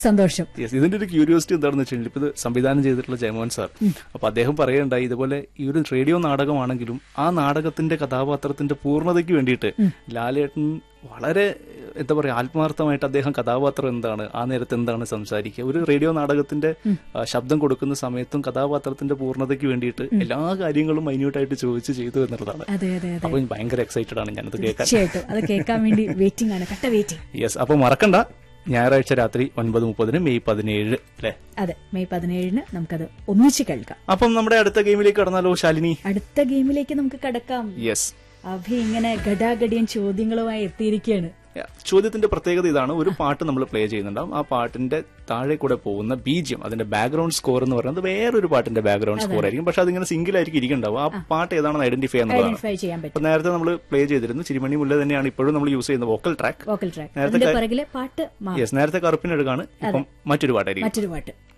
സന്തോഷം യെസ് ഇതിന്റെ ഒരു ക്യൂരിയോസിറ്റി എന്താണെന്ന് വെച്ചാൽ ഇപ്പൊ ഇത് സംവിധാനം ചെയ്തിട്ടുള്ള ജയമോഹൻ സാർ അപ്പൊ അദ്ദേഹം പറയുണ്ടായി ഇതുപോലെ ഈ ഒരു റേഡിയോ നാടകമാണെങ്കിലും ആ നാടകത്തിന്റെ കഥാപാത്രത്തിന്റെ പൂർണ്ണതയ്ക്ക് വേണ്ടിയിട്ട് ലാലേട്ടൻ വളരെ എന്താ പറയാ ആത്മാർത്ഥമായിട്ട് അദ്ദേഹം കഥാപാത്രം എന്താണ് ആ നേരത്ത് എന്താണ് സംസാരിക്കുക ഒരു റേഡിയോ നാടകത്തിന്റെ ആ, ശബ്ദം കൊടുക്കുന്ന സമയത്തും കഥാപാത്രത്തിന്റെ പൂർണ്ണതയ്ക്ക് വേണ്ടിയിട്ട് എല്ലാ കാര്യങ്ങളും മൈന്യൂട്ടായിട്ട് ചോദിച്ച് ചെയ്തു എന്നുള്ളതാണ് അതെ അതെ അതെ അപ്പൊ ഞാൻ ഭയങ്കര എക്സൈറ്റഡ് ആണ് ഞാനത് കേൾക്കാൻ തീർച്ചയായിട്ടും അത് കേൾക്കാൻ വേണ്ടി വെയിറ്റിംഗ് ആണ് കട്ട വെയിറ്റിംഗ് യെസ് അപ്പൊ മറക്കണ്ട ഞായറാഴ്ച രാത്രി ഒൻപത് മുപ്പതിന് മെയ് പതിനേഴ് അല്ലെ അതെ മെയ് പതിനേഴിന് നമുക്കത് ഒന്നിച്ച് കേൾക്കാം അപ്പം നമ്മുടെ അടുത്ത ഗെയിമിലേക്ക് കടന്നാലോ ശാലിനി അടുത്ത ഗെയിമിലേക്ക് നമുക്ക് കടക്കാം യെസ് അഭി ഇങ്ങനെ ഗഡാഗഡിയൻ ചോദ്യങ്ങളുമായി എത്തിയിരിക്കുകയാണ് ചോദ്യത്തിന്റെ പ്രത്യേകത ഇതാണ് ഒരു പാട്ട് നമ്മൾ പ്ലേ ചെയ്യുന്നുണ്ടാവും ആ പാട്ടിന്റെ താഴെ കൂടെ പോകുന്ന ബീജിയം അതിന്റെ ബാക്ക്ഗ്രൗണ്ട് സ്കോർ എന്ന് പറയുന്നത് വേറൊരു പാട്ടിന്റെ ബാക്ക്ഗ്രൗണ്ട് സ്കോർ ആയിരിക്കും പക്ഷെ അതിങ്ങനെ സിംഗിൾ ആയിരിക്കും ഇരിക്കുന്നുണ്ടാവും ആ പാട്ട് ഏതാണെന്ന് ഐഡന്റിഫൈ ചെയ്യുന്നതാണ് ഐഡന്റിഫൈ ചെയ്യാൻ പറ്റും അപ്പൊ നേരത്തെ നമ്മൾ പ്ലേ ചെയ്തിരുന്നു ചിരിമണി മുല്ല തന്നെയാണ് ഇപ്പോഴും നമ്മൾ യൂസ് ചെയ്യുന്ന വോക്കൽ ട്രാക്ക് വോക്കൽ ട്രാക്ക് നേരത്തെ അതിന്റെ ക- പിറകിലെ പാട്ട് മാറും യെസ് നേരത്തെ കറുപ്പിനെടുക്കാണ് ഇപ്പം മറ്റൊരു പാട്ടായിരിക്കും മറ്റൊരു പാട്ട്